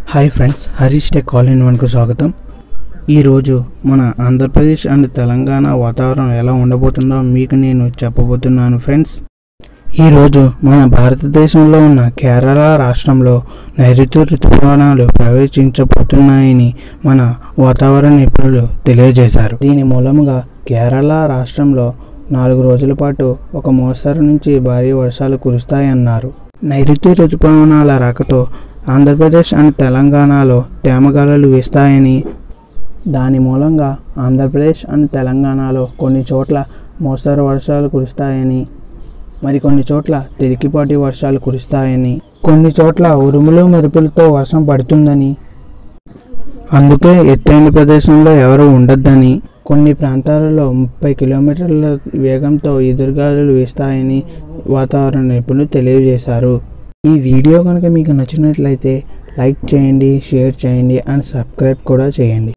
hi friends Harish tech call in వన్కు స్వాగతం ఈరోజు మన ఆంధ్రప్రదేశ్ అండ్ తెలంగాణ వాతావరణం ఎలా ఉండబోతుందో మీకు నేను చెప్పబోతున్నాను ఫ్రెండ్స్ ఈరోజు మన భారతదేశంలో ఉన్న కేరళ రాష్ట్రంలో నైరుతి ఋతుపవనాలు ప్రవేశించబోతున్నాయని మన వాతావరణ నిపుణులు తెలియజేశారు దీని మూలముగా కేరళ రాష్ట్రంలో నాలుగు రోజుల పాటు ఒక మోస్తరు నుంచి భారీ వర్షాలు కురుస్తాయన్నారు నైరుతి ఋతుపవనాల రాకతో ఆంధ్రప్రదేశ్ అండ్ తెలంగాణలో తేమగాలులు వీస్తాయని దాని మూలంగా ఆంధ్రప్రదేశ్ అండ్ తెలంగాణలో కొన్ని చోట్ల మోస్తరు వర్షాలు కురుస్తాయని మరికొన్ని చోట్ల తేలికపాటి వర్షాలు కురుస్తాయని కొన్ని చోట్ల ఉరుములు మెరుపులతో వర్షం పడుతుందని అందుకే ఎత్తైన ప్రదేశంలో ఎవరు ఉండొద్దని కొన్ని ప్రాంతాలలో ముప్పై కిలోమీటర్ల వేగంతో ఎదురుగాలులు వీస్తాయని వాతావరణ నిపుణులు తెలియజేశారు ఈ వీడియో కనుక మీకు నచ్చినట్లయితే లైక్ చేయండి షేర్ చేయండి అండ్ సబ్స్క్రైబ్ కూడా చేయండి